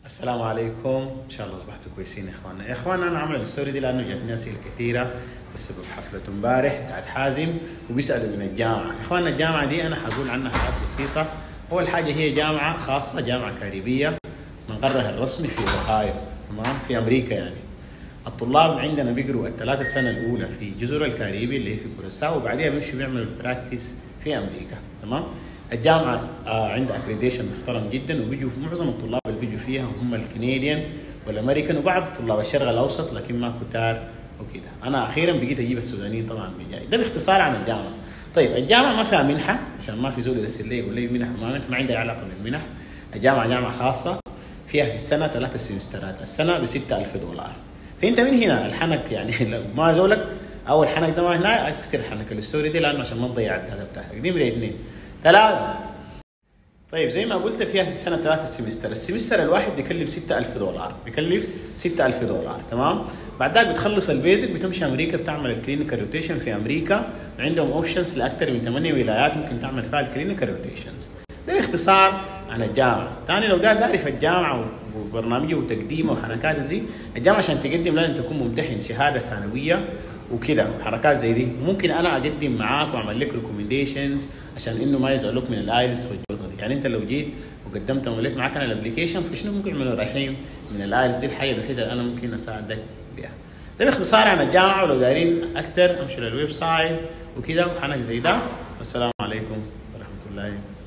السلام عليكم ان شاء الله اصبحتوا كويسين يا اخواننا يا اخواننا انا عامل الستوري دي لانه جاتني اسئله كثيره بسبب حفله امبارح بتاعت حازم وبيسالوا من الجامعه يا اخواننا الجامعه دي انا حقول عنها حاجات بسيطه اول حاجه هي جامعه خاصه جامعه كاريبيه مقرها الرسمي في اوهايو تمام في امريكا يعني الطلاب عندنا بيقروا الثلاثة السنة الأولى في جزر الكاريبي اللي هي في كورساو وبعديها بيمشوا بيعملوا البراكتس في أمريكا تمام الجامعة آه عندها اكريديشن محترم جدا وبيجوا معظم الطلاب اللي بيجوا فيها هم الكنديان والامريكان وبعض طلاب الشرق الاوسط لكن ما كتار وكده انا اخيرا بقيت اجيب السودانيين طبعا بجاي ده باختصار عن الجامعه طيب الجامعه ما فيها منحه عشان ما في زول يرسل لي يقول لي منح ما منح ما عندها علاقه بالمنح الجامعه جامعه خاصه فيها في السنه ثلاثة سمسترات السنه ب 6000 دولار فانت من هنا الحنك يعني لو ما زولك اول حنك ده ما هنا اكسر حنك الستوري دي لانه عشان ما تضيع الداتا بتاعتك دي من اثنين ثلاثة طيب زي ما قلت فيها في السنة ثلاثة سمستر السمستر الواحد بيكلف 6000 دولار بيكلف 6000 دولار تمام بعد ذاك بتخلص البيزك بتمشي أمريكا بتعمل الكلينيكال روتيشن في أمريكا عندهم اوبشنز لأكثر من 8 ولايات ممكن تعمل فيها الكلينيكال روتيشنز ده باختصار عن الجامعة ثاني لو دار تعرف الجامعة وبرنامجها وتقديمه وحركات زي الجامعة عشان تقدم لازم تكون ممتحن شهادة ثانوية وكده وحركات زي دي ممكن انا اقدم معاك واعمل لك ريكومنديشنز عشان انه ما يزعلوك من الايلتس والجلطه دي يعني انت لو جيت وقدمت ومليت معاك انا الابلكيشن فشنو ممكن يعملوا رايحين من الايلتس دي الحاجه الوحيده اللي انا ممكن اساعدك بها ده باختصار عن الجامعه ولو دايرين اكثر امشوا للويب سايت وكده وحنك زي ده والسلام عليكم ورحمه الله